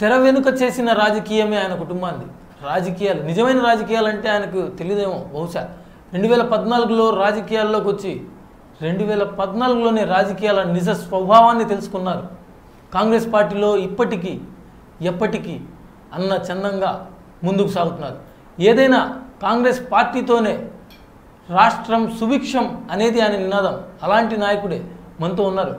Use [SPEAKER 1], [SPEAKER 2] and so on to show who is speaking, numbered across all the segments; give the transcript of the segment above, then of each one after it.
[SPEAKER 1] తెర వెనుక చేసిన రాజకీయమే ఆయన కుటుంబాన్ని రాజకీయాలు నిజమైన రాజకీయాలు అంటే ఆయనకు తెలియదేమో బహుశా రెండు వేల పద్నాలుగులో రాజకీయాల్లోకి వచ్చి రెండు వేల పద్నాలుగులోనే రాజకీయాల నిజ స్వభావాన్ని తెలుసుకున్నారు కాంగ్రెస్ పార్టీలో ఇప్పటికీ ఎప్పటికీ అన్న చందంగా ముందుకు సాగుతున్నారు ఏదైనా కాంగ్రెస్ పార్టీతోనే రాష్ట్రం సుభిక్షం అనేది ఆయన నినాదం అలాంటి నాయకుడే మనతో ఉన్నారు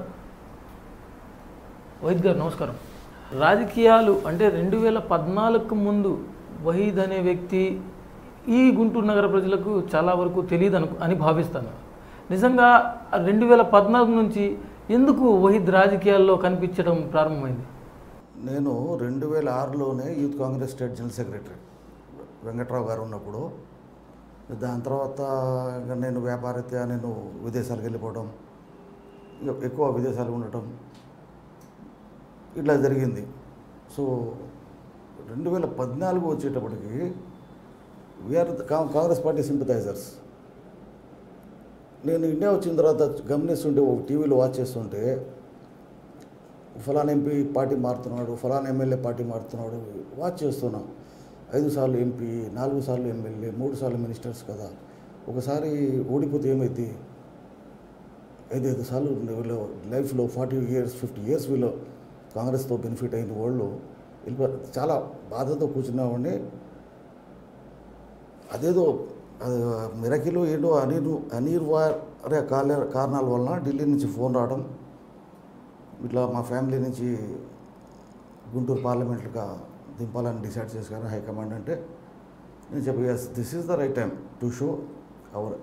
[SPEAKER 1] వైద్ గారు నమస్కారం రాజకీయాలు అంటే రెండు వేల పద్నాలుగుకు ముందు వహీద్ అనే వ్యక్తి ఈ గుంటూరు నగర ప్రజలకు చాలా వరకు తెలియదు అను అని భావిస్తాను నిజంగా రెండు వేల పద్నాలుగు నుంచి ఎందుకు వహీద్ రాజకీయాల్లో కనిపించడం ప్రారంభమైంది
[SPEAKER 2] నేను రెండు వేల ఆరులోనే Youth Congress state general secretary Venkatrao garu ఉన్నప్పుడు దాని తర్వాత ఇంకా నేను వ్యాపారరీత్యా నేను విదేశాలకు వెళ్ళిపోవడం ఇంకా ఎక్కువ విదేశాలు ఉండటం ఇట్లా జరిగింది సో రెండు వేల పద్నాలుగు వచ్చేటప్పటికి వీఆర్ కాంగ్రెస్ పార్టీ సింపథైజర్స్ నేను ఇండియా వచ్చిన తర్వాత గమనిస్తుంటే ఒక టీవీలో వాచ్ చేస్తుంటే ఫలానా ఎంపీ పార్టీ మారుతున్నాడు ఫలానా ఎమ్మెల్యే పార్టీ మారుతున్నాడు వాచ్ చేస్తున్నాం ఐదు సార్లు ఎంపీ నాలుగు సార్లు ఎమ్మెల్యే మూడు సార్లు మినిస్టర్స్ కదా ఒకసారి ఓడిపోతే ఏమైంది ఐదైదు సార్లు వీళ్ళు లైఫ్లో ఫార్టీ ఇయర్స్ ఫిఫ్టీ ఇయర్స్ వీళ్ళు కాంగ్రెస్తో బెనిఫిట్ అయిన వాళ్ళు వెళ్ళిపో చాలా బాధతో కూర్చున్నామండి అదేదో అది మిరకిలో ఏంటో అనిరు అనిర్వార్య కాల కారణాల వలన ఢిల్లీ నుంచి ఫోన్ రావడం ఇట్లా మా ఫ్యామిలీ నుంచి గుంటూరు పార్లమెంట్గా దింపాలని డిసైడ్ చేశారు హైకమాండ్ అంటే నేను చెప్పి yes this is the right time to show our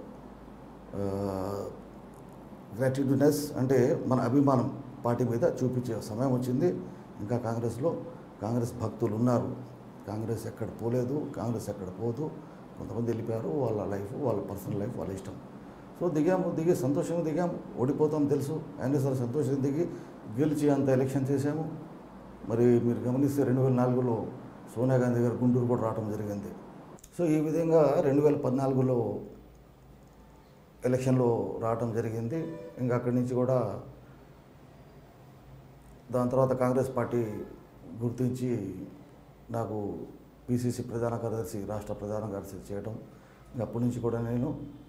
[SPEAKER 2] gratitudeness అంటే మన అభిమానం పార్టీ మీద చూపించే సమయం వచ్చింది ఇంకా కాంగ్రెస్లో కాంగ్రెస్ భక్తులు ఉన్నారు కాంగ్రెస్ ఎక్కడ పోలేదు కాంగ్రెస్ ఎక్కడ పోదు కొంతమంది వెళ్ళిపోయారు వాళ్ళ లైఫ్ వాళ్ళ పర్సనల్ లైఫ్ వాళ్ళ ఇష్టం సో దిగాము దిగి సంతోషంగా దిగాము ఓడిపోతాం తెలుసు అయినా సరే సంతోషంగా దిగి గెలిచి అంత ఎలక్షన్ చేశాము మరి మీరు గమనిస్తే రెండు వేల నాలుగులో సోనియా గాంధీ గారు గుంటూరు కూడా రావడం జరిగింది సో ఈ విధంగా రెండు వేల పద్నాలుగులో ఎలక్షన్లో రావడం జరిగింది ఇంకా అక్కడి నుంచి కూడా దాని తర్వాత కాంగ్రెస్ పార్టీ గుర్తించి నాకు పిసిసి ప్రధాన కార్యదర్శి రాష్ట్ర ప్రధాన కార్యదర్శి చేయడం ఇంకా అప్పటి నుంచి కూడా నేను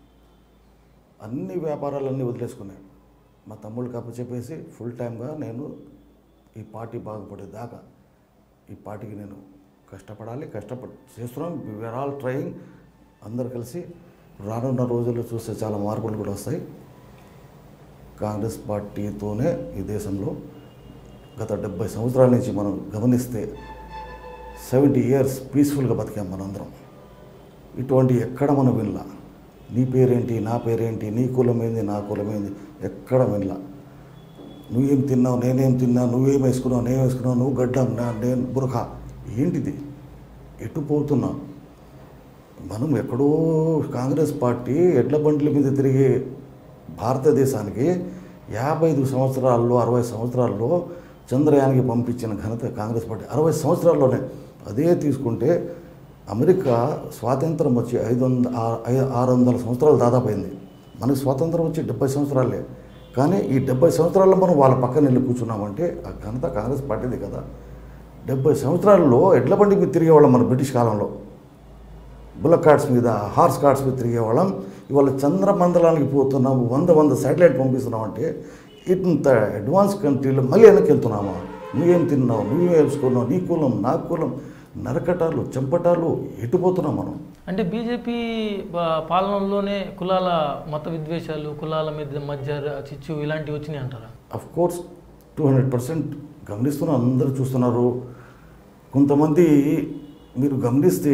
[SPEAKER 2] అన్ని వ్యాపారాలన్నీ వదిలేసుకున్నాను మా తమ్ముళ్ళకి అప్పచెప్పేసి ఫుల్ టైమ్గా నేను ఈ పార్టీ బాగుపడేదాకా ఈ పార్టీకి నేను కష్టపడాలి కష్టపడి చేస్తున్నాం వీఆర్ ఆల్ ట్రయింగ్ అందరు కలిసి రానున్న రోజుల్లో చూస్తే చాలా మార్పులు కూడా వస్తాయి కాంగ్రెస్ పార్టీతోనే ఈ దేశంలో గత డెబ్బై సంవత్సరాల నుంచి మనం గమనిస్తే సెవెంటీ ఇయర్స్ పీస్ఫుల్గా బతికాం మనందరం ఇటువంటి ఎక్కడ మనం వినలా నీ పేరేంటి నా పేరేంటి నీ కులం ఏంది నా కులం ఏంది ఎక్కడ వినలా నువ్వేం తిన్నావు నేనేం తిన్నా నువ్వేం వేసుకున్నావు నేను వేసుకున్నావు నువ్వు గడ్డం నా నేను బురఖ ఏంటిది ఎటు పోతున్నావు మనం ఎక్కడో కాంగ్రెస్ పార్టీ ఎడ్ల బండ్ల మీద తిరిగే భారతదేశానికి యాభై ఐదు సంవత్సరాల్లో అరవై సంవత్సరాల్లో చంద్రయానికి పంపించిన ఘనత కాంగ్రెస్ పార్టీ అరవై సంవత్సరాల్లోనే అదే తీసుకుంటే అమెరికా స్వాతంత్రం వచ్చి ఐదు వంద ఆరు వందల సంవత్సరాలు దాదాపు అయింది మనకి స్వాతంత్రం వచ్చి డెబ్బై సంవత్సరాలే కానీ ఈ డెబ్బై సంవత్సరాల్లో మనం వాళ్ళ పక్కన వెళ్ళి కూర్చున్నామంటే ఆ ఘనత కాంగ్రెస్ పార్టీది కదా డెబ్బై సంవత్సరాల్లో ఎడ్ల బండి మీద తిరిగేవాళ్ళం మన బ్రిటిష్ కాలంలో బుల్లక్ కార్డ్స్ మీద హార్స్ కార్డ్స్ మీద తిరిగేవాళ్ళం ఇవాళ చంద్రమండలానికి పోతున్నాం వంద వంద శాటిలైట్ పంపిస్తున్నాం అంటే ఇంత అడ్వాన్స్ కంట్రీలో మళ్ళీ వెనక్కి వెళ్తున్నామా నువ్వేం తిన్నావు నువ్వేం వేసుకున్నావు నీ కులం నా కులం నరకటాలు చంపటాలు ఎటుపోతున్నాం మనం
[SPEAKER 1] అంటే బీజేపీ పాలనలోనే కులాల మత విద్వేషాలు కులాల మీద మధ్య చిచ్చు ఇలాంటివి వచ్చినాయి అంటారా
[SPEAKER 2] of course two hundred percent గమనిస్తున్నారు అందరూ చూస్తున్నారు కొంతమంది మీరు గమనిస్తే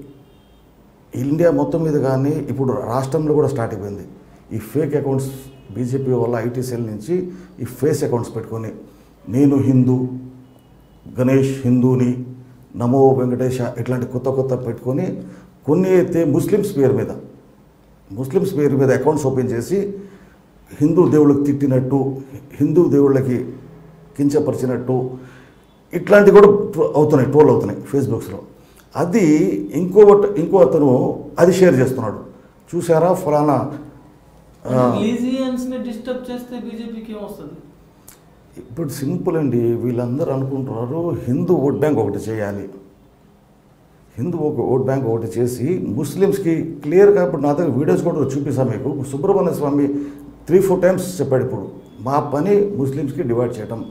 [SPEAKER 2] ఇండియా మొత్తం మీద కానీ ఇప్పుడు రాష్ట్రంలో కూడా స్టార్ట్ అయిపోయింది ఈ ఫేక్ అకౌంట్స్ బీజేపీ వల్ల ఐటీ సెల్ నుంచి ఈ ఫేస్ అకౌంట్స్ పెట్టుకొని నేను హిందూ గణేష్ హిందూని నమో వెంకటేశ ఇట్లాంటి కొత్త కొత్త పెట్టుకొని కొన్ని అయితే ముస్లిమ్స్ పేరు మీద ముస్లిమ్స్ పేరు మీద అకౌంట్స్ ఓపెన్ చేసి హిందూ దేవుళ్ళకి తిట్టినట్టు హిందూ దేవుళ్ళకి కించపరిచినట్టు ఇట్లాంటివి కూడా ట్రో- అవుతున్నాయి ట్రోల్ అవుతున్నాయి ఫేస్బుక్స్లో అది ఇంకో ఇంకో అతను అది షేర్ చేస్తున్నాడు చూసారా ఫలానా ఆ,
[SPEAKER 1] రిలీజియన్స్ ని డిస్టర్బ్ చేస్తే బీజేపీకి ఏమొస్తుంది
[SPEAKER 2] ఇప్పుడు సింపుల్ అండి వీళ్ళందరూ అనుకుంటున్నారు హిందూ ఓట్ బ్యాంక్ ఒకటి చేయాలి హిందూ ఒక ఓట్ బ్యాంక్ ఒకటి చేసి ముస్లిమ్స్కి క్లియర్గా ఇప్పుడు నా దగ్గర వీడియోస్ కూడా చూపిస్తాను మీకు Subrahmanya Swamy three four times చెప్పాడు ఇప్పుడు మా పని ముస్లిమ్స్కి డివైడ్ చేయటం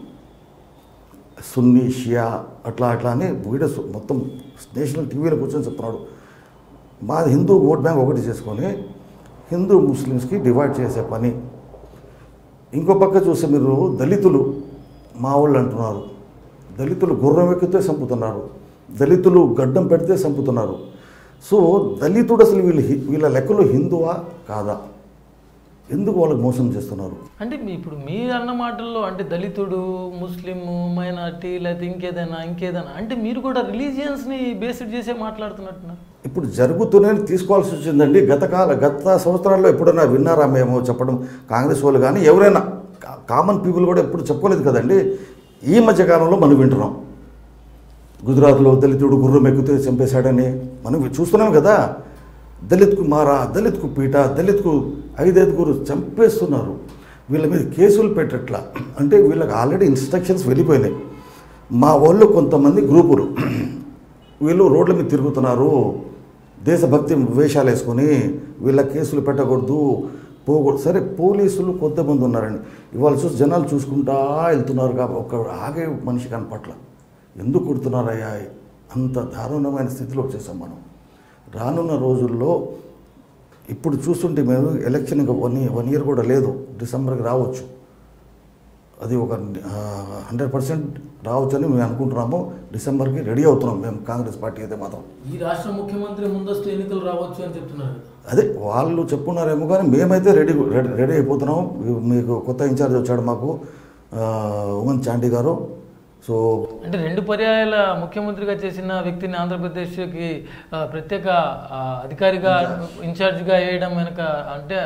[SPEAKER 2] సున్నీ షియా అట్లా అట్లా అని వీడియోస్ మొత్తం నేషనల్ టీవీలో కూర్చొని చెప్తున్నాడు మా హిందూ ఓట్ బ్యాంక్ ఒకటి చేసుకొని హిందూ ముస్లిమ్స్కి డివైడ్ చేసే పని ఇంకో పక్క చూస్తే మీరు దళితులు మా వాళ్ళు అంటున్నారు దళితులు గుర్రం ఎక్కితే చంపుతున్నారు దళితులు గడ్డం పెడితే చంపుతున్నారు సో దళితుడు అసలు వీళ్ళు హి- వీళ్ళ లెక్కలో హిందువా కాదా ఎందుకు వాళ్ళకి మోసం చేస్తున్నారు
[SPEAKER 1] అంటే మీ ఇప్పుడు మీరు అన్న మాటల్లో అంటే దళితుడు ముస్లిం మైనార్టీ లేకపోతే ఇంకేదైనా ఇంకేదైనా అంటే మీరు కూడా రిలీజియన్స్ని బేస్డ్ చేసే మాట్లాడుతున్నట్టున్నారు
[SPEAKER 2] ఇప్పుడు జరుగుతూనే తీసుకోవాల్సి వచ్చిందండి గత కాల గత సంవత్సరాల్లో ఎప్పుడైనా విన్నారా మేము చెప్పడం కాంగ్రెస్ వాళ్ళు కానీ ఎవరైనా కా- కామన్ పీపుల్ కూడా ఎప్పుడు చెప్పుకోలేదు కదండి ఈ మధ్య కాలంలో మనం వింటున్నాం గుజరాత్లో దళితుడు గుర్రం ఎక్కితే చంపేశాడని మనం చూస్తున్నాం కదా దళిత్కు మారా దళిత్కు పీట దళిత్కు ఐదైదుగురు చంపేస్తున్నారు వీళ్ళ మీద కేసులు పెట్టట్లా అంటే వీళ్ళకి ఆల్రెడీ ఇన్స్ట్రక్షన్స్ వెళ్ళిపోయినాయి మా వాళ్ళు కొంతమంది గ్రూపులు వీళ్ళు రోడ్ల మీద తిరుగుతున్నారు దేశభక్తి వేషాలు వేసుకొని వీళ్ళ కేసులు పెట్టకూడదు పోకూడదు సరే పోలీసులు కొంతమంది ఉన్నారండి ఇవాళ చూసి జనాలు చూసుకుంటా వెళ్తున్నారు కాబట్టి ఒక ఆగే మనిషి కనపట్ల ఎందుకు కొడుతున్నారయ్యా అంత దారుణమైన స్థితిలో వచ్చేసాం మనం రానున్న రోజుల్లో ఇప్పుడు చూస్తుంటే మేము ఎలక్షన్ ఇంకా వన్ వన్ ఇయర్ కూడా లేదు డిసెంబర్కి రావచ్చు అది ఒక హండ్రెడ్ పర్సెంట్ రావచ్చని మేము అనుకుంటున్నాము డిసెంబర్కి రెడీ అవుతున్నాం మేము కాంగ్రెస్ పార్టీ అయితే మాత్రం
[SPEAKER 1] ఈ రాష్ట్ర ముఖ్యమంత్రి ముందస్తు ఎన్నికలు రావచ్చు అని చెప్తున్నారు కదా
[SPEAKER 2] అదే వాళ్ళు చెప్పున్నారేమో కానీ మేమైతే రెడీ రెడీ రెడీ అయిపోతున్నాం మీకు కొత్త ఇన్ఛార్జ్ వచ్చాడు మాకు ఆ, ఉమన్ చాండీ గారు సో
[SPEAKER 1] అంటే రెండు పర్యాయాల ముఖ్యమంత్రిగా చేసిన వ్యక్తిని ఆంధ్రప్రదేశ్కి ఆ, ప్రత్యేక ఆ, అధికారిగా ఇన్ఛార్జిగా వేయడం వెనక అంటే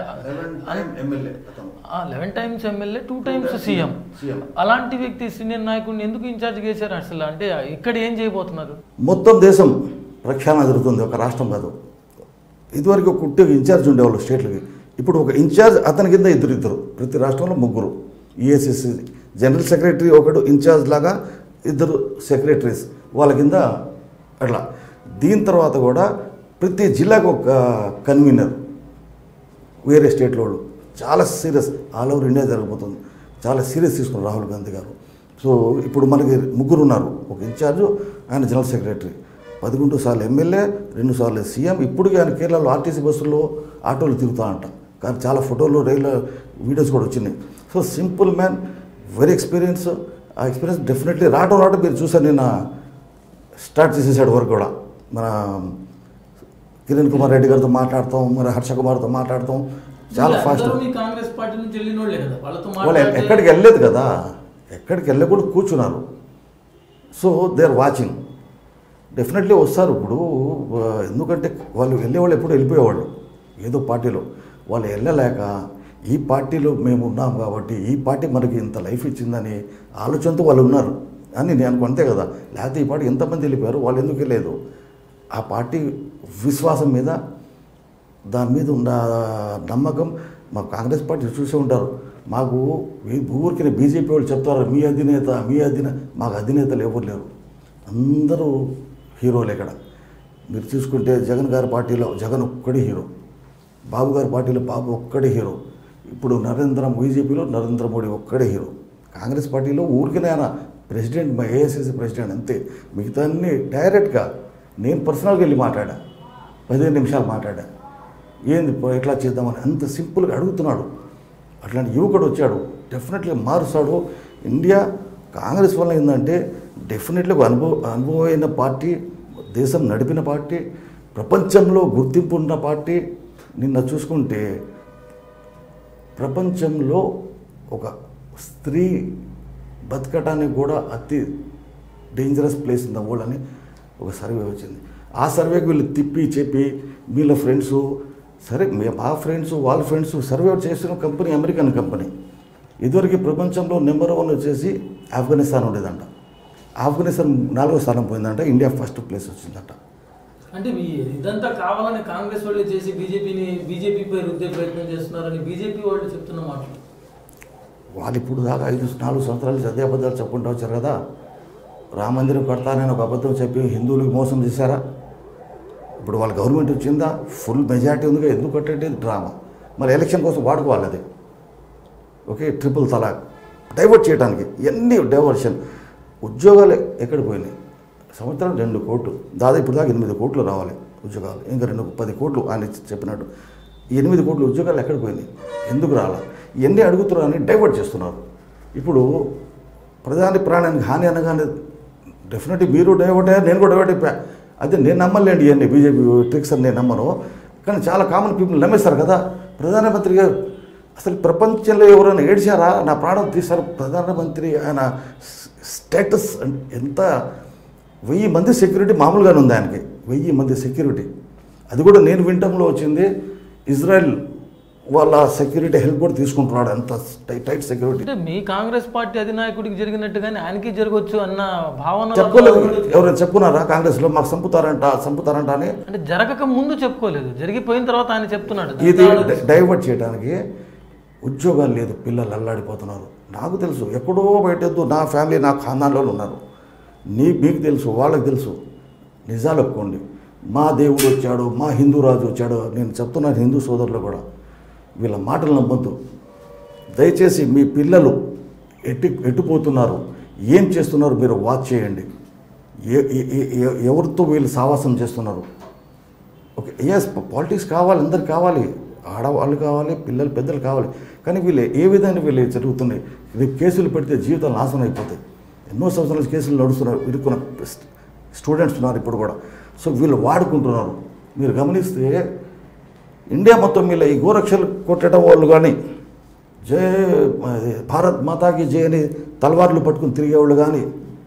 [SPEAKER 1] eleven times MLA two times CM
[SPEAKER 2] CM.
[SPEAKER 1] అలాంటి వ్యక్తి సీనియర్ నాయకుడిని ఎందుకు ఇన్ఛార్జ్ చేశారు అసలు అంటే ఇక్కడ ఏం చేయబోతున్నారు
[SPEAKER 2] మొత్తం దేశం ప్రక్షాళన జరుగుతుంది ఒక రాష్ట్రం కాదు ఇదివరకు ఒక కుట్టి ఇన్ఛార్జ్ ఉండేవాళ్ళు స్టేట్లకి ఇప్పుడు ఒక ఇన్ఛార్జ్ అతని కింద ఇద్దరు ఇద్దరు ప్రతి రాష్ట్రంలో ముగ్గురు ఈఎస్ఎస్సి జనరల్ సెక్రటరీ ఒకడు ఇన్ఛార్జ్ లాగా ఇద్దరు సెక్రటరీస్ వాళ్ళ కింద అట్లా దీని తర్వాత కూడా ప్రతి జిల్లాకు ఒక కన్వీనర్ వేరే స్టేట్లో వాళ్ళు చాలా సీరియస్ ఆల్ ఓవర్ ఇండియా జరగబోతుంది చాలా సీరియస్ తీసుకున్నారు రాహుల్ గాంధీ గారు సో ఇప్పుడు మనకి ముగ్గురు ఉన్నారు ఒక ఇన్ఛార్జు ఆయన జనరల్ సెక్రటరీ పదకొండు సార్లు ఎమ్మెల్యే రెండు సార్లు సీఎం ఇప్పటికీ ఆయన కేరళలో ఆర్టీసీ బస్సుల్లో ఆటోలు తిరుగుతానంట కానీ చాలా ఫోటోలు రైలు వీడియోస్ కూడా వచ్చినాయి so simple man very experience ఆ ఎక్స్పీరియన్స్ డెఫినెట్లీ రావడం రావడం మీరు చూసారు నిన్న స్టార్ట్ చేసేసాడు వర్క్ కూడా మన కిరణ్ కుమార్ రెడ్డి గారితో మాట్లాడతాం మరి హర్ష కుమార్తో మాట్లాడతాం చాలా ఫాస్ట్
[SPEAKER 1] అందరూ మీ కాంగ్రెస్ పార్టీ నుంచి వెళ్ళిన వాళ్ళే కదా వాళ్ళతో
[SPEAKER 2] వాళ్ళు
[SPEAKER 1] మాట్లాడితే-
[SPEAKER 2] ఎక్కడికి వెళ్ళలేదు కదా ఎక్కడికి వెళ్ళకూడదు కూర్చున్నారు so they are watching definitely వస్తారు ఇప్పుడు ఆ, ఎందుకంటే వాళ్ళు వెళ్ళేవాళ్ళు ఎప్పుడు వెళ్ళిపోయేవాళ్ళు ఏదో పార్టీలో వాళ్ళు వెళ్ళలేక ఈ పార్టీలో మేము ఉన్నాం కాబట్టి ఈ పార్టీ మనకి ఇంత లైఫ్ ఇచ్చిందని ఆలోచనతో వాళ్ళు ఉన్నారు అని నేను అనుకో అంతే కదా లేకపోతే ఈ పార్టీ ఎంతమంది వెళ్ళిపోయారు వాళ్ళు ఎందుకు వెళ్ళలేదు ఆ పార్టీ విశ్వాసం మీద దాని మీద ఉన్న నమ్మకం మా కాంగ్రెస్ పార్టీ చూసే ఉంటారు మాకు ఈ ఊరికి బీజేపీ వాళ్ళు చెప్తారు మీ అధినేత మీ అధినేత మాకు అధినేతలు ఎవరు లేరు అందరూ హీరోలు ఇక్కడ మీరు చూసుకుంటే జగన్ గారి పార్టీలో జగన్ ఒక్కడే హీరో బాబు గారి పార్టీలో బాబు ఒక్కడే హీరో ఇప్పుడు నరేంద్ర బీజేపీలో నరేంద్ర మోడీ ఒక్కడే హీరో కాంగ్రెస్ పార్టీలో ఊరికనే ఆయన ప్రెసిడెంట్ మా ఏఐసిసి ప్రెసిడెంట్ అంతే మిగతా అన్ని డైరెక్ట్గా నేను పర్సనల్గా వెళ్ళి మాట్లాడా పదిహేను నిమిషాలు మాట్లాడా ఏంది పో- ఎట్లా చేద్దామని అంత సింపుల్గా అడుగుతున్నాడు అట్లాంటి యువకుడు వచ్చాడు డెఫినెట్లీ మారుస్తాడు ఇండియా కాంగ్రెస్ వల్ల ఏంటంటే డెఫినెట్లీ ఒక అనుభవ అనుభవమైన పార్టీ దేశం నడిపిన పార్టీ ప్రపంచంలో గుర్తింపు ఉన్న పార్టీ నిన్న చూసుకుంటే ప్రపంచంలో ఒక స్త్రీ బతకటానికి కూడా అతి dangerous place in the world అని ఒక సర్వే వచ్చింది ఆ సర్వేకి వీళ్ళు తిప్పి చెప్పి వీళ్ళ ఫ్రెండ్స్ సరే మే మా ఫ్రెండ్స్ వాళ్ళ ఫ్రెండ్స్ సర్వే చేసిన కంపెనీ అమెరికన్ కంపెనీ ఇదివరకు ప్రపంచంలో నెంబర్ వన్ వచ్చేసి ఆఫ్ఘనిస్తాన్ ఉండేదంట ఆఫ్ఘనిస్తాన్ నాలుగో స్థానం పోయిందంట ఇండియా ఫస్ట్ ప్లేస్ వచ్చిందంట
[SPEAKER 1] అంటే ఈ- ఇదంతా కావాలని కాంగ్రెస్ వాళ్ళు చేసి బీజేపీని బీజేపీపై రుద్దే ప్రయత్నం చేస్తున్నారని బీజేపీ వాళ్ళు చెప్తున్న మాటలు
[SPEAKER 2] వాళ్ళు ఇప్పుడు దాకా ఐదు నాలుగు సంవత్సరాలు చదివే అబద్ధాలు చెప్పుకుంటూ వచ్చారు కదా రామ మందిరం కడతానని ఒక అబద్ధం చెప్పి హిందువులకు మోసం చేశారా ఇప్పుడు వాళ్ళ గవర్నమెంట్ వచ్చిందా ఫుల్ మెజారిటీ ఉందిగా ఎందుకు కట్టండి డ్రామా మరి ఎలక్షన్ కోసం వాడుకోవాలి అది ఓకే ట్రిపుల్ తలాక్ డైవర్ట్ చేయడానికి ఎన్ని డైవర్షన్ ఉద్యోగాలు ఎక్కడ పోయినాయి సంవత్సరం రెండు కోట్లు దాదాపు ఇప్పుడు దాకా ఎనిమిది కోట్లు రావాలి ఉద్యోగాలు ఇంకా రెండు పది కోట్లు ఆయన చెప్పినట్టు ఈ ఎనిమిది కోట్ల ఉద్యోగాలు ఎక్కడ పోయినాయి ఎందుకు రాలా ఇవన్నీ అడుగుతున్నారని డైవర్ట్ చేస్తున్నారు ఇప్పుడు ప్రధాని ప్రాణానికి హాని అనగానే డెఫినెట్లీ మీరు డైవర్ట్ అయ్యారు నేను కూడా డైవర్ట్ అయిపోయా అదే నేను నమ్మలేండి ఇవన్నీ బీజేపీ ట్రిక్స్ అని నేను నమ్మను కానీ చాలా కామన్ పీపుల్ నమ్మేస్తారు కదా ప్రధానమంత్రి గారు అసలు ప్రపంచంలో ఎవరైనా ఏడ్చారా నా ప్రాణం తీశారు ప్రధానమంత్రి ఆయన స్టేటస్ ఎంత వెయ్యి మంది సెక్యూరిటీ మామూలుగానే ఉంది ఆయనకి వెయ్యి మంది సెక్యూరిటీ అది కూడా నేను వింటంలో వచ్చింది ఇజ్రాయెల్ వాళ్ళ సెక్యూరిటీ హెల్ప్ కూడా తీసుకుంటున్నాడు అంత టైట్ టైట్ సెక్యూరిటీ
[SPEAKER 1] అంటే మీ కాంగ్రెస్ పార్టీ అధినాయకుడికి జరిగినట్టుగానే ఆయనకి జరగవచ్చు అన్న భావన
[SPEAKER 2] చెప్పుకోలేదు ఎవరైనా చెప్పుకున్నారా కాంగ్రెస్లో మాకు చంపుతారంట చంపుతారంట అని
[SPEAKER 1] అంటే జరగక ముందు చెప్పుకోలేదు జరిగిపోయిన తర్వాత ఆయన చెప్తున్నాడు
[SPEAKER 2] ఇది డై- డైవర్ట్ చేయడానికి ఉద్యోగాలు లేదు పిల్లలు అల్లాడిపోతున్నారు నాకు తెలుసు ఎక్కడో బయటద్దు నా ఫ్యామిలీ నా ఖాందాన్లో ఉన్నారు నీ మీకు తెలుసు వాళ్ళకి తెలుసు నిజాలు ఒప్పుకోండి మా దేవుడు వచ్చాడు మా హిందూ రాజు వచ్చాడు నేను చెప్తున్నాను హిందూ సోదరులు కూడా వీళ్ళ మాటలు నమ్మొద్దు దయచేసి మీ పిల్లలు ఎటు ఎటుపోతున్నారు ఏం చేస్తున్నారు మీరు వాచ్ చేయండి ఏ ఏ- ఏ- ఏ- ఎవరితో వీళ్ళు సావాసం చేస్తున్నారు ఓకే ఎస్ పాలిటిక్స్ కావాలి అందరికి కావాలి ఆడవాళ్ళు కావాలి పిల్లలు పెద్దలు కావాలి కానీ వీళ్ళు ఏ విధంగా వీళ్ళు జరుగుతున్నాయి రేపు కేసులు పెడితే జీవితాలు నాశనం అయిపోతాయి ఎన్నో సంవత్సరాల కేసులు నడుస్తున్నారు ఇరుక్కున్న స్టూడెంట్స్ ఉన్నారు ఇప్పుడు కూడా సో వీళ్ళు వాడుకుంటున్నారు మీరు గమనిస్తే ఇండియా మొత్తం మీద ఈ గోరక్షలు కొట్టడం వాళ్ళు కానీ జై అది భారత్ మాతాకి జై అని తలవార్లు పట్టుకుని తిరిగేవాళ్ళు కానీ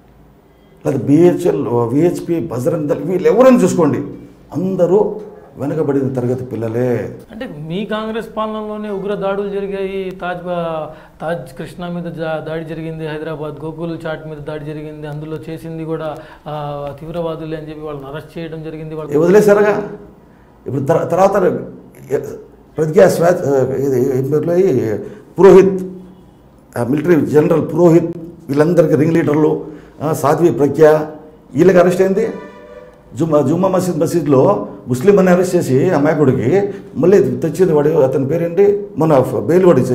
[SPEAKER 2] లేదా బిహెచ్ఎల్ విహెచ్పి బజరంగ్ దళ్ వీళ్ళు ఎవరైనా చూసుకోండి అందరూ వెనకబడిన తరగతి పిల్లలే
[SPEAKER 1] అంటే మీ కాంగ్రెస్ పాలనలోనే ఉగ్ర దాడులు జరిగాయి తాజ్ బా- తాజ్ కృష్ణ మీద జా- దాడి జరిగింది హైదరాబాద్ గోకుల్ చాట్ మీద దాడి జరిగింది అందులో చేసింది కూడా ఆ, తీవ్రవాదులే అని చెప్పి వాళ్ళని అరెస్ట్ చేయడం జరిగింది వాళ్ళు
[SPEAKER 2] ఇవి వదిలేశారుగా ఇప్పుడు తర్- తర్వాత ప్రజ్ఞా స్వా ఇది ఏం పేరులో ఈ పురోహిత్ ఆ మిలిటరీ జనరల్ పురోహిత్ వీళ్ళందరికీ రింగ్ లీడర్లు ఆ, సాధ్వి ప్రజ్ఞ వీళ్ళకి అరెస్ట్ అయింది జుమ్మా జుమ్మా మసీద్ మసీద్లో ముస్లిం అని అరెస్ట్ చేసి అమాయకుడికి మళ్ళీ తెచ్చింది వాడు అతని పేరేంటి మన బెయిల్ వాడి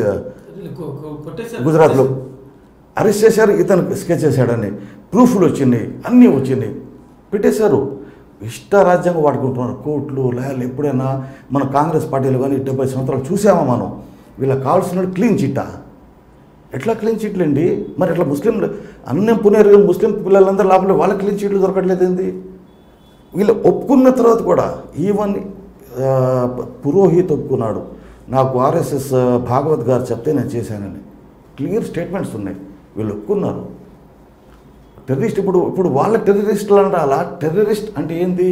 [SPEAKER 2] గుజరాత్లో అరెస్ట్ చేశారు ఇతను స్కెచ్ చేశాడని ప్రూఫ్లు వచ్చినాయి అన్నీ వచ్చినాయి పెట్టేశారు ఇష్ట రాజ్యాంగం వాడుకుంటున్నారు కోర్టులు లాయర్లు ఎప్పుడైనా మన కాంగ్రెస్ పార్టీలు కానీ డెబ్బై సంవత్సరాలు చూసామా మనం వీళ్ళకి కావాల్సిన క్లీన్ చిట్టా ఎట్లా క్లీన్ చీట్లు అండి మరి ఎట్లా ముస్లిం అన్నం పునేరు ముస్లిం పిల్లలందరూ లోపల వాళ్ళ క్లీన్ చీట్లు దొరకట్లేదు ఏంది వీళ్ళు ఒప్పుకున్న తర్వాత కూడా ఈవెన్ ఆ, పురోహిత్ ఒప్పుకున్నాడు నాకు ఆర్ఎస్ఎస్ భాగవత్ గారు చెప్తే నేను చేశానని క్లియర్ స్టేట్మెంట్స్ ఉన్నాయి వీళ్ళు ఒప్పుకున్నారు టెర్రరిస్ట్ ఇప్పుడు ఇప్పుడు వాళ్ళ టెర్రరిస్టులు అంటారా టెర్రరిస్ట్ అంటే ఏంది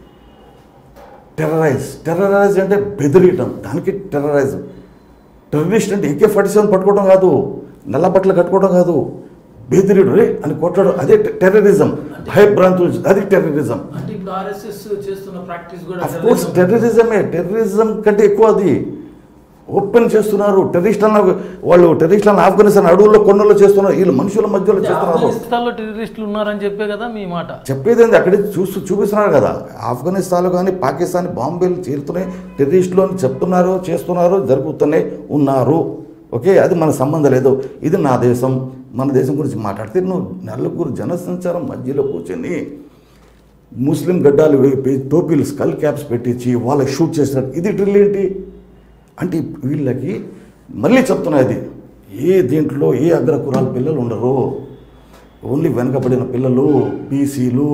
[SPEAKER 2] టెర్రరైజ్ టెర్రరైజ్ అంటే బెదిరియటం దానికి టెర్రరైజ్ టెర్రరిస్ట్ అంటే ఏకే ఫార్టీ సెవెన్ పట్టుకోవడం కాదు నల్ల బట్టలు కట్టుకోవడం కాదు బెదిరిడు రే అని కొట్టడం అదే టెర్రరిజం భయభ్రాంతులు అది టెర్రరిజం
[SPEAKER 1] అంటే ఇప్పుడు ఆర్ఎస్ఎస్ చేస్తున్న ప్రాక్టీస్
[SPEAKER 2] అఫ్ కోర్స్ టెర్రరిజమే టెర్రరిజం కంటే ఎక్కువ అది ఓపెన్ చేస్తున్నారు టెర్రరిస్టులను వాళ్ళు టెర్రరిస్టులను ఆఫ్ఘనిస్తాన్ అడవుల్లో కొండల్లో చేస్తున్నారు వీళ్ళు మనుషుల మధ్యలో చేస్తున్నారు
[SPEAKER 1] ఆఫ్ఘనిస్తాన్లో టెర్రరిస్టులు ఉన్నారని చెప్పే కదా మీ మాట
[SPEAKER 2] చెప్పేది ఏంది అక్కడే చూస్తూ చూపిస్తున్నారు కదా ఆఫ్ఘనిస్తాన్లో కానీ పాకిస్తాన్ బాంబేలు చేరుతున్నాయి టెర్రరిస్టులు అని చెప్తున్నారు చేస్తున్నారు జరుగుతున్నాయి ఉన్నారు ఓకే అది మన సంబంధం లేదు ఇది నా దేశం మన దేశం గురించి మాట్లాడితే నువ్వు నలుగురు జనసంచారం మధ్యలో కూర్చొని ముస్లిం గడ్డాలు వేపి టోపీలు స్కల్ క్యాప్స్ పెట్టించి వాళ్ళకి షూట్ చేసినట్టు ఇది డ్రిల్ ఏంటి అంటే వీళ్ళకి మళ్ళీ చెప్తున్నా ఇది ఏ దీంట్లో ఏ అగ్రకురాల పిల్లలు ఉండరు ఓన్లీ వెనకబడిన పిల్లలు బీసీలు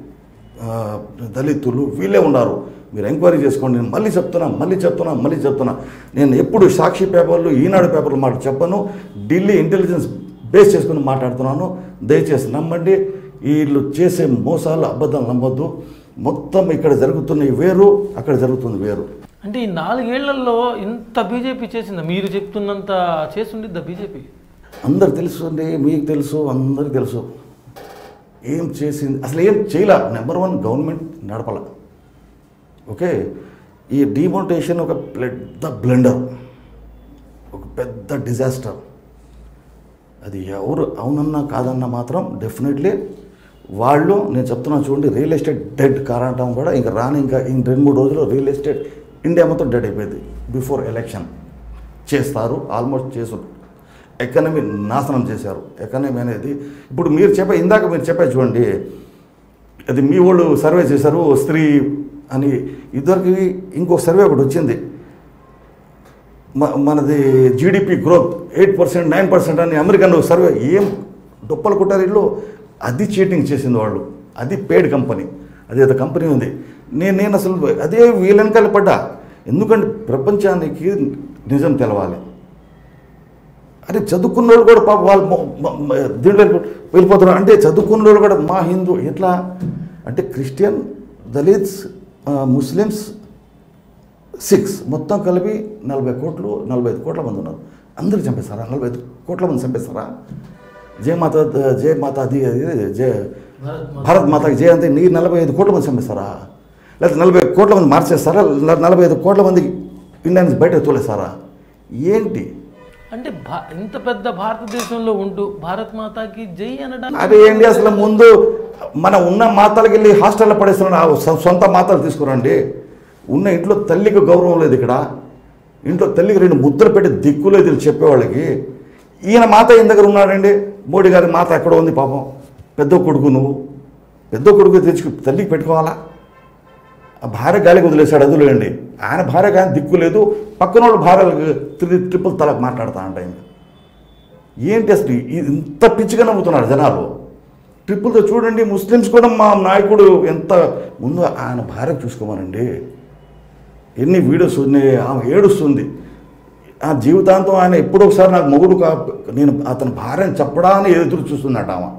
[SPEAKER 2] దళితులు వీళ్ళే ఉన్నారు మీరు ఎంక్వైరీ చేసుకోండి నేను మళ్ళీ చెప్తున్నా మళ్ళీ చెప్తున్నా మళ్ళీ చెప్తున్నా నేను ఎప్పుడు సాక్షి పేపర్లు ఈనాడు పేపర్లు మాట చెప్పను ఢిల్లీ ఇంటెలిజెన్స్ బేస్ చేసుకుని మాట్లాడుతున్నాను దయచేసి నమ్మండి వీళ్ళు చేసే మోసాలు అబద్ధాలు నమ్మొద్దు మొత్తం ఇక్కడ జరుగుతున్నవి వేరు అక్కడ జరుగుతుంది వేరు
[SPEAKER 1] అంటే ఈ నాలుగేళ్లలో ఇంత బీజేపీ చేసిందా మీరు చెప్తున్నంత చేస్తుండిద్దా బీజేపీ
[SPEAKER 2] అందరు తెలుసు అండి మీకు తెలుసు అందరికి తెలుసు ఏం చేసింది అసలు ఏం చేయలే నెంబర్ వన్ గవర్నమెంట్ నడపల ఓకే ఈ డిమోటేషన్ ఒక పెద్ద బ్లెండర్ ఒక పెద్ద డిజాస్టర్ అది ఎవరు అవునన్నా కాదన్నా మాత్రం డెఫినెట్లీ వాళ్ళు నేను చెప్తున్నాను చూడండి రియల్ ఎస్టేట్ డెడ్ కారణం కూడా ఇంకా రాని ఇంకా ఇంక రెండు మూడు రోజుల్లో రియల్ ఎస్టేట్ ఇండియా మొత్తం డెడ్ అయిపోయింది బిఫోర్ ఎలక్షన్ చేస్తారు ఆల్మోస్ట్ చేసు ఎకానమీ నాశనం చేశారు ఎకానమీ అనేది ఇప్పుడు మీరు చెప్పే ఇందాక మీరు చెప్పే చూడండి అది మీ వాళ్ళు సర్వే చేశారు స్త్రీ అని ఇద్దరికి ఇంకో సర్వే ఒకటి వచ్చింది మ- మనది GDP growth eight percent nine percent అని అమెరికన్ సర్వే ఏం డొప్పలు కొట్టారు ఇల్లు అది చీటింగ్ చేసింది వాళ్ళు అది పేడ్ కంపెనీ అది ఏదో కంపెనీ ఉంది నేను నేను అసలు అదే వీళ్ళ వెనకాల పడ్డా ఎందుకంటే ప్రపంచానికి నిజం తెలవాలి అరే చదువుకున్న వాళ్ళు కూడా పాప వాళ్ళు మొ- మొ- మొ- దీంట్లో వెళ్ళిపోతున్నారు అంటే చదువుకున్న వాళ్ళు కూడా మా హిందూ ఎట్లా అంటే క్రిస్టియన్ దళిత్స్ ఆ, ముస్లిమ్స్ సిక్స్ మొత్తం కలిపి నలభై కోట్లు నలభై ఐదు కోట్ల మంది ఉన్నారు అందరూ చంపేస్తారా నలభై ఐదు కోట్ల మంది చంపేస్తారా జయ మాత జయ మాత అది అది జయ
[SPEAKER 1] భారత్ మాత.
[SPEAKER 2] భారత్ మాతకి జయ అంటే నీ నలభై ఐదు కోట్ల మంది చంపేస్తారా లేకపోతే నలభై కోట్ల మంది మార్చేస్తారా ల- నలభై ఐదు కోట్ల మంది ఇండియా నుంచి బయటకు తోలేస్తారా ఏంటి
[SPEAKER 1] అంటే భా- ఇంత పెద్ద భారతదేశంలో ఉంటూ భారత్ మాతాకి జై అనడానికి
[SPEAKER 2] అదే ఏంటి అసలు ముందు మన ఉన్న మాతలకి వెళ్ళి హాస్టల్లో పడేస్తున్న ఆ సొ- సొంత మాతలు తీసుకురండి ఉన్న ఇంట్లో తల్లికి గౌరవం లేదు ఇక్కడ ఇంట్లో తల్లికి రెండు ముద్దలు పెట్టి దిక్కు లేదు వీళ్ళు చెప్పేవాళ్ళకి ఈయన మాత ఈయన దగ్గర ఉన్నాడండి మోడీ గారి మాత ఎక్కడ ఉంది పాపం పెద్ద కొడుకు నువ్వు పెద్ద కొడుకు తెచ్చుకు తల్లికి పెట్టుకోవాలా ఆ భార్య గాలికి వదిలేశాడు అదులేండి ఆయన భార్య కానీ దిక్కు లేదు పక్కన వాళ్ళు భార్యలకు త్రి ట్రిపుల్ తలకు మాట్లాడుతా అంట ఇంకా ఏంటి అసలు ఈ- ఇంత పిచ్చిగా నమ్ముతున్నారు జనాలు ట్రిపుల్తో చూడండి ముస్లిమ్స్ కూడా మా నాయకుడు ఎంత ముందు ఆయన భార్య చూసుకోమనండి ఎన్ని వీడియోస్ ఉన్నాయి ఆమె ఏడుస్తుంది ఆ జీవితాంతం ఆయన ఎప్పుడో ఒకసారి నాకు మొగుడు కా నేను అతని భార్యని చెప్పడాన్ని ఎదురు చూస్తున్నట్టు ఆమె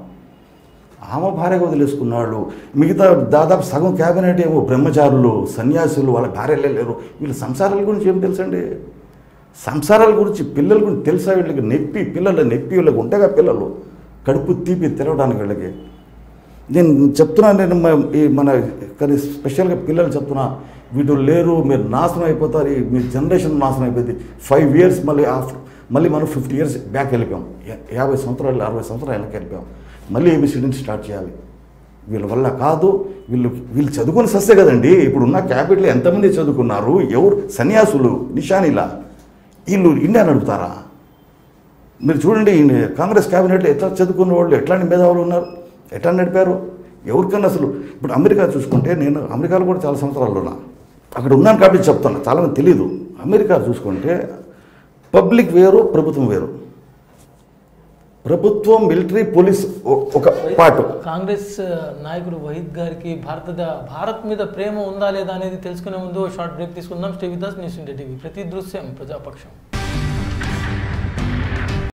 [SPEAKER 2] ఆమె భార్యగా వదిలేసుకున్నాడు మిగతా దాదాపు సగం క్యాబినెట్ ఏమో బ్రహ్మచారులు సన్యాసులు వాళ్ళ భార్యలే లేరు వీళ్ళ సంసారాల గురించి ఏం తెలుసండి సంసారాల గురించి పిల్లల గురించి తెలుసా వీళ్ళకి నొప్పి పిల్లలు నొప్పి వీళ్ళకి ఉంటాయిగా పిల్లలు కడుపు తీపి తెరవడానికి వీళ్ళకి నేను చెప్తున్నాను నేను మ- ఈ మన కానీ స్పెషల్గా పిల్లలు చెప్తున్నా వీళ్ళు లేరు మీరు నాశనం అయిపోతారు ఈ మీ జనరేషన్ నాశనం అయిపోయింది ఫైవ్ ఇయర్స్ మళ్ళీ ఆఫ్ మళ్ళీ మనం ఫిఫ్టీ ఇయర్స్ బ్యాక్ వెళ్ళిపోయాం యా- యాభై సంవత్సరాలు అరవై సంవత్సరాలు వెనక్కి వెళ్ళిపోయాం మళ్ళీ ఏబిసిడి నుంచి స్టార్ట్ చేయాలి వీళ్ళ వల్ల కాదు వీళ్ళు వీళ్ళు చదువుకొని సస్తే కదండి ఇప్పుడు ఉన్న క్యాపిటల్ ఎంతమంది చదువుకున్నారు ఎవరు సన్యాసులు నిషానిలా వీళ్ళు ఇండియా నడుపుతారా మీరు చూడండి ఈ కాంగ్రెస్ క్యాబినెట్లో ఎట్లా చదువుకున్న వాళ్ళు ఎట్లాంటి మేధావులు ఉన్నారు ఎట్లా నడిపారు ఎవరికన్నా అసలు ఇప్పుడు అమెరికా చూసుకుంటే నేను అమెరికాలో కూడా చాలా సంవత్సరాలు ఉన్నా అక్కడ ఉన్నాను కాబట్టి చెప్తాను చాలామంది తెలియదు అమెరికా చూసుకుంటే పబ్లిక్ వేరు ప్రభుత్వం వేరు ప్రభుత్వం మిలిటరీ పోలీస్ ఒ- ఒక పార్ట్
[SPEAKER 1] కాంగ్రెస్ నాయకుడు వహీద్ గారికి భారత భారత్ మీద ప్రేమ ఉందా లేదా అనేది తెలుసుకునే ముందు షార్ట్ బ్రేక్ తీసుకుందాం stay with news India TV ప్రతి దృశ్యం ప్రజాపక్షం